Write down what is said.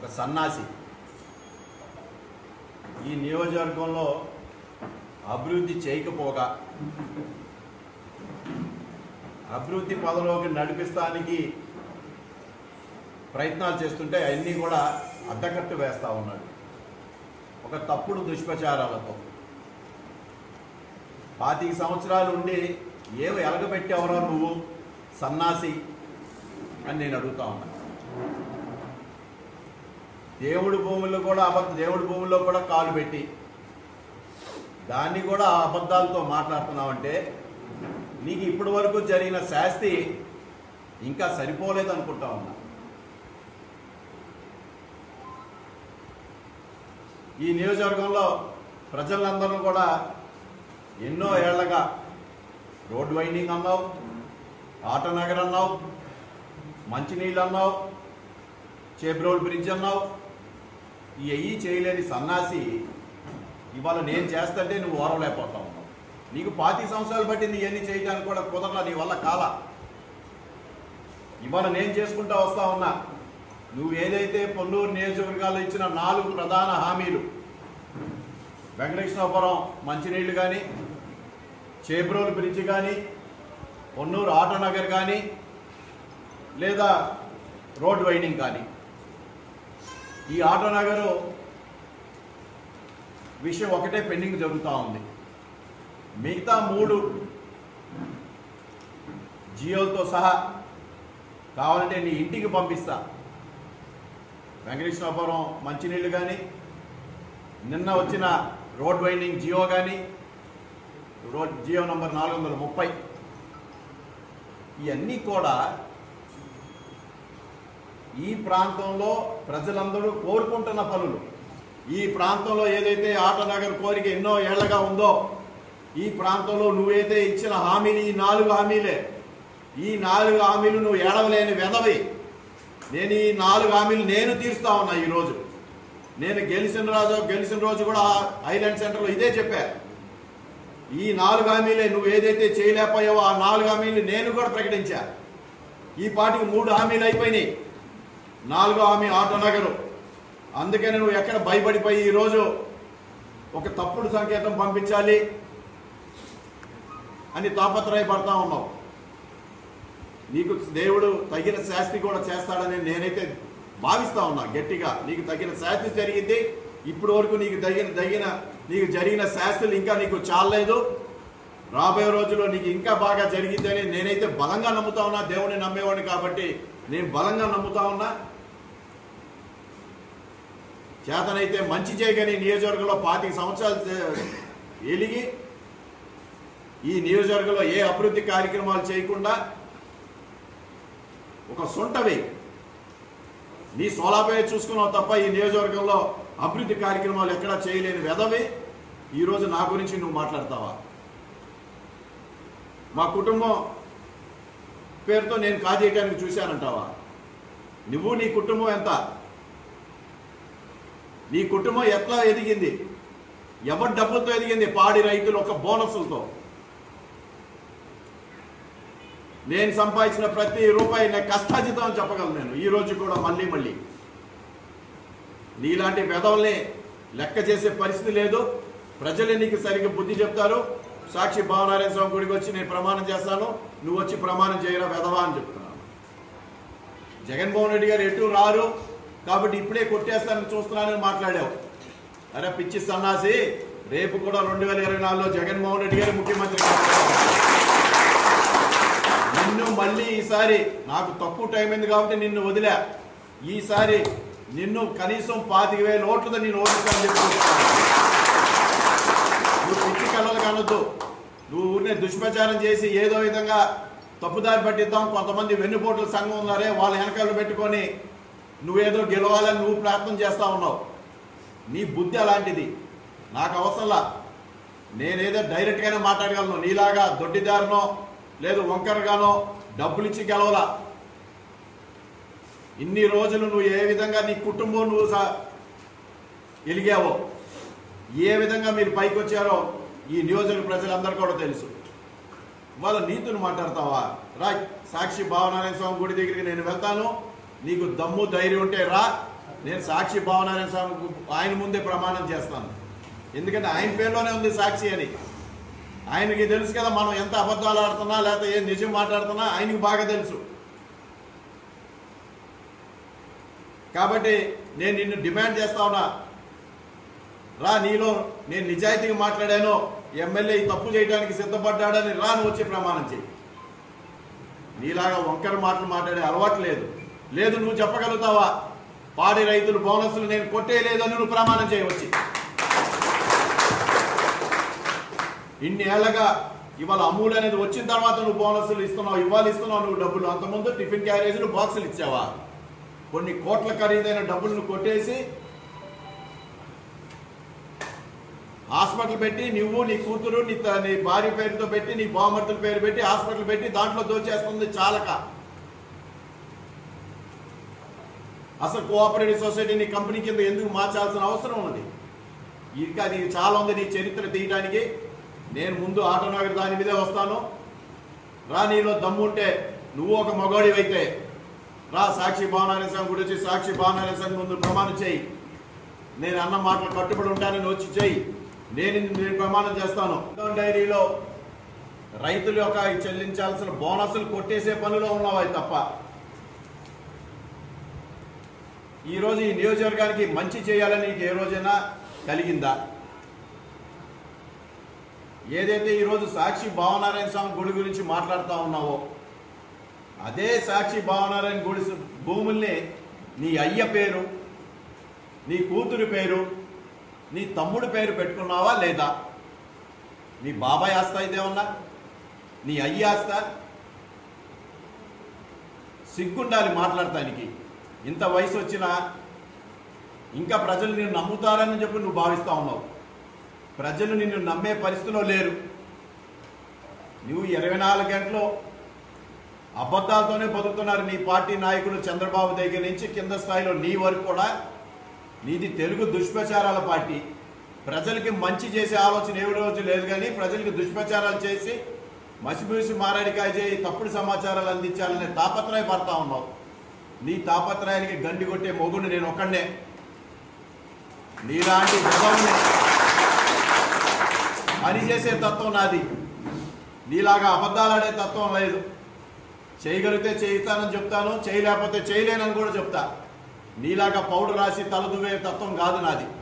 సన్నాసి ఈ నియోజకవర్గంలో అభివృద్ధి చేయకపోగా అభివృద్ధి పదలోకి నడిపిస్తానికి ప్రయత్నాలు చేస్తుంటే అవన్నీ కూడా అడ్డకట్టు వేస్తా ఉన్నాడు ఒక తప్పుడు దుష్ప్రచారాలతో పాతిక సంవత్సరాలు ఉండి ఏమి ఎలగబెట్టావరో నువ్వు సన్నాసి అని నేను అడుగుతా ఉన్నా దేవుడి భూముల్లో కూడా అబద్ధ దేవుడి భూముల్లో కూడా కాలు పెట్టి దాన్ని కూడా ఆ అబద్ధాలతో మాట్లాడుతున్నావంటే నీకు ఇప్పటి వరకు జరిగిన శాస్తి ఇంకా సరిపోలేదు అనుకుంటా ఉన్నా ఈ నియోజకవర్గంలో ప్రజలందరూ కూడా ఎన్నో ఏళ్లగా రోడ్ వైండింగ్ అన్నావు ఆటో నగర్ అన్నావు మంచినీళ్ళు అన్నావు చేబ్రోల్ బ్రిడ్జ్ అన్నావు ఇవి చేయలేని సన్నాసి ఇవాళ నేను చేస్తుంటే నువ్వు ఓరవలేకపోతా ఉన్నావు నీకు పాతి సంవత్సరాలు పట్టింది ఇవన్నీ చేయడానికి కూడా కుదరలా నీ వల్ల కాల ఇవాళ నేను చేసుకుంటా వస్తా ఉన్నా నువ్వు ఏదైతే పొన్నూరు నియోజకవర్గాల్లో ఇచ్చిన నాలుగు ప్రధాన హామీలు వెంకటేశ్వరపురం మంచినీళ్ళు కానీ చేబ్రోలు బ్రిడ్జ్ కానీ పొన్నూరు ఆటో నగర్ కానీ లేదా రోడ్ వైడింగ్ కానీ ఈ ఆటో నగరు విషయం ఒకటే పెండింగ్ జరుగుతూ ఉంది మిగతా మూడు జియోలతో సహా కావాలంటే నీ ఇంటికి పంపిస్తా వెంకటేశ్వరపురం మంచినీళ్ళు కానీ నిన్న వచ్చిన రోడ్ వైండింగ్ జియో కానీ రోడ్ జియో నంబర్ నాలుగు వందల ముప్పై ఇవన్నీ కూడా ఈ ప్రాంతంలో ప్రజలందరూ కోరుకుంటున్న పనులు ఈ ప్రాంతంలో ఏదైతే ఆటనగర్ కోరిక ఎన్నో ఏళ్లగా ఉందో ఈ ప్రాంతంలో నువ్వైతే ఇచ్చిన హామీలు ఈ నాలుగు హామీలే ఈ నాలుగు హామీలు నువ్వు ఏడవలేని వెదవి నేను ఈ నాలుగు హామీలు నేను తీరుస్తా ఉన్నా ఈరోజు నేను గెలిచిన రోజు గెలిచిన రోజు కూడా ఐలాండ్ సెంటర్లో ఇదే చెప్పా ఈ నాలుగు హామీలే నువ్వు ఏదైతే చేయలేకపోయావో ఆ నాలుగు హామీలు నేను కూడా ప్రకటించా ఈ పాటికి మూడు హామీలు అయిపోయినాయి నాలుగో హామీ ఆటో నగరు అందుకని నువ్వు ఎక్కడ భయపడిపోయి ఈరోజు ఒక తప్పుడు సంకేతం పంపించాలి అని తాపత్రయపడతా ఉన్నావు నీకు దేవుడు తగిన శాస్తి కూడా చేస్తాడని నేనైతే భావిస్తా ఉన్నా గట్టిగా నీకు తగిన శాస్తి జరిగింది ఇప్పటి వరకు నీకు తగిన తగిన నీకు జరిగిన శాస్త్రులు ఇంకా నీకు చాలలేదు రాబోయే రోజుల్లో నీకు ఇంకా బాగా జరిగిద్దని నేనైతే బలంగా నమ్ముతా ఉన్నా దేవుడిని నమ్మేవాడిని కాబట్టి నేను బలంగా నమ్ముతా ఉన్నా చేతనైతే మంచి చేయగని నియోజకవర్గంలో పాతిక సంవత్సరాలు చే- ఎలిగి ఈ నియోజకవర్గంలో ఏ అభివృద్ధి కార్యక్రమాలు చేయకుండా ఒక సొంటవి నీ సోలాపై చూసుకున్నావు తప్ప ఈ నియోజకవర్గంలో అభివృద్ధి కార్యక్రమాలు ఎక్కడా చేయలేని వెదవి ఈరోజు నా గురించి నువ్వు మాట్లాడతావా మా కుటుంబం పేరుతో నేను కాజేయడానికి చూశానంటావా నువ్వు నీ కుటుంబం ఎంత నీ కుటుంబం ఎట్లా ఎదిగింది ఎవరి డబ్బులతో ఎదిగింది పాడి రైతులు ఒక బోనసులతో నేను సంపాదించిన ప్రతి రూపాయి నా కష్టాజితం అని చెప్పగలను నేను ఈ రోజు కూడా మళ్ళీ మళ్ళీ నీలాంటి వెధవల్ని లెక్క చేసే పరిస్థితి లేదు ప్రజలే నీకు సరిగ్గా బుద్ధి చెప్తారు సాక్షి భావనారాయణ స్వామి గుడికి వచ్చి నేను ప్రమాణం చేస్తాను నువ్వు వచ్చి ప్రమాణం చేయరా వెధవా అని చెప్తున్నాను జగన్మోహన్ రెడ్డి గారు ఎటు రారు కాబట్టి ఇప్పుడే కొట్టేస్తానని చూస్తున్నానని మాట్లాడావు అరే పిచ్చి సన్నాసి రేపు కూడా రెండు వేల ఇరవై నాలుగులో జగన్మోహన్ రెడ్డి గారు ముఖ్యమంత్రి కావాలి. నిన్ను మళ్ళీ ఈసారి నాకు తక్కువ టైం అయింది కాబట్టి నిన్ను వదిలా ఈసారి నిన్ను కనీసం పాతిక వేల ఓట్లతో నేను ఓడిస్తానని చెప్పి నువ్వు పిచ్చి కళ్ళలు కనొద్దు నువ్వు ఊరినే దుష్ప్రచారం చేసి ఏదో విధంగా తప్పుదారి పట్టిద్దాం కొంతమంది వెన్నుపోట్ల సంఘం ఉన్నారే వాళ్ళ వెనకాల పెట్టుకొని నువ్వేదో గెలవాలని నువ్వు ప్రయత్నం చేస్తా ఉన్నావు నీ బుద్ధి అలాంటిది నాకు అవసరంలా నేనేదో డైరెక్ట్గానే మాట్లాడగలను నీలాగా దొడ్డిదారినో లేదు వంకరగానో డబ్బులు ఇచ్చి గెలవలా ఇన్ని రోజులు నువ్వు ఏ విధంగా నీ కుటుంబం నువ్వు సా- ఎలిగావో ఏ విధంగా మీరు పైకి వచ్చారో ఈ నియోజక ప్రజలందరూ కూడా తెలుసు వాళ్ళ నీతులు మాట్లాడతావా రా సాక్షి భావనారాయణ స్వామి గుడి దగ్గరికి నేను వెళ్తాను నీకు దమ్ము ధైర్యం ఉంటే రా నేను సాక్షి భావనారాయణ స్వామి ఆయన ముందే ప్రమాణం చేస్తాను ఎందుకంటే ఆయన పేరులోనే ఉంది సాక్షి అని ఆయనకి తెలుసు కదా మనం ఎంత అబద్ధాలు ఆడుతున్నా లేకపోతే ఏం నిజం మాట్లాడుతున్నా ఆయనకి బాగా తెలుసు కాబట్టి నేను నిన్ను డిమాండ్ చేస్తా ఉన్నా రా నీలో నేను నిజాయితీగా మాట్లాడాను ఎమ్మెల్యే ఈ తప్పు చేయడానికి సిద్ధపడ్డాడని రా నువ్వు వచ్చి ప్రమాణం చేయి నీలాగా వంకర మాటలు మాట్లాడే అలవాటు లేదు లేదు నువ్వు చెప్పగలుగుతావా పాడి రైతులు బోనస్లు నేను కొట్టేయలేదని నువ్వు ప్రమాణం చేయవచ్చు ఇన్ని ఏళ్ళగా ఇవాళ అమూల్ అనేది వచ్చిన తర్వాత నువ్వు బోనస్లు ఇస్తున్నావు ఇవాళ ఇస్తున్నావు నువ్వు డబ్బులు అంతకుముందు టిఫిన్ క్యారేజీలు బాక్సులు ఇచ్చావా కొన్ని కోట్ల ఖరీదైన డబ్బులను కొట్టేసి హాస్పిటల్ పెట్టి నువ్వు నీ కూతురు నీ త- నీ భార్య పేరుతో పెట్టి నీ బామర్తుల పేరు పెట్టి హాస్పిటల్ పెట్టి దాంట్లో దోచేస్తుంది చాలక అసలు కోఆపరేటివ్ సొసైటీ నీ కంపెనీ కింద ఎందుకు మార్చాల్సిన అవసరం ఉన్నది ఇంకా నీకు చాలా ఉంది నీ చరిత్ర తీయడానికి నేను ముందు ఆటోనగర్ దాని మీదే వస్తాను రా నీలో దమ్ముంటే నువ్వు ఒక మగవాడివైతే రా సాక్షి భావనారాయణ స్వామి గుడి వచ్చి సాక్షి భావనారాయణ స్వామి ముందు ప్రమాణం చేయి నేను అన్న మాటలు కట్టుబడి ఉంటానని వచ్చి చేయి నేను నేను ప్రమాణం చేస్తాను డైరీలో రైతుల యొక్క చెల్లించాల్సిన బోనస్లు కొట్టేసే పనిలో ఉన్నావు అవి తప్ప ఈరోజు ఈ నియోజకవర్గానికి మంచి చేయాలని నీకు ఏ రోజైనా కలిగిందా ఏదైతే ఈరోజు సాక్షి భావనారాయణ స్వామి గుడి గురించి మాట్లాడుతూ ఉన్నావో అదే సాక్షి భావనారాయణ గుడి సు- భూముల్ని నీ అయ్య పేరు నీ కూతురు పేరు నీ తమ్ముడు పేరు పెట్టుకున్నావా లేదా నీ బాబాయ్ ఆస్తా ఇదేమన్నా నీ అయ్య ఆస్తా సిగ్గుండాలి మాట్లాడటానికి ఇంత వయసు వచ్చినా ఇంకా ప్రజలు నిన్ను నమ్ముతారని చెప్పి నువ్వు భావిస్తా ఉన్నావు ప్రజలు నిన్ను నమ్మే పరిస్థితిలో లేరు నువ్వు ఇరవై నాలుగు గంటలు అబద్ధాలతోనే బతుకుతున్నారు నీ పార్టీ నాయకులు చంద్రబాబు దగ్గర నుంచి కింద స్థాయిలో నీ వరకు కూడా నీది తెలుగు దుష్ప్రచారాల పార్టీ ప్రజలకి మంచి చేసే ఆలోచన ఏ రోజు లేదు కానీ ప్రజలకి దుష్ప్రచారాలు చేసి మసిమూసి మారాడికాయ చేయి తప్పుడు సమాచారాలు అందించాలనే తాపత్రయపడతా ఉన్నావు నీ తాపత్రయానికి గండి కొట్టే మొగుడు నేను ఒక్కడే నీలాంటి విధవుని పని చేసే తత్వం నాది నీలాగా అబద్ధాలాడే తత్వం లేదు చేయగలిగితే చేయిస్తానని చెప్తాను చేయలేకపోతే చేయలేనని కూడా చెప్తా నీలాగా పౌడర్ రాసి తల దువ్వే తత్వం కాదు నాది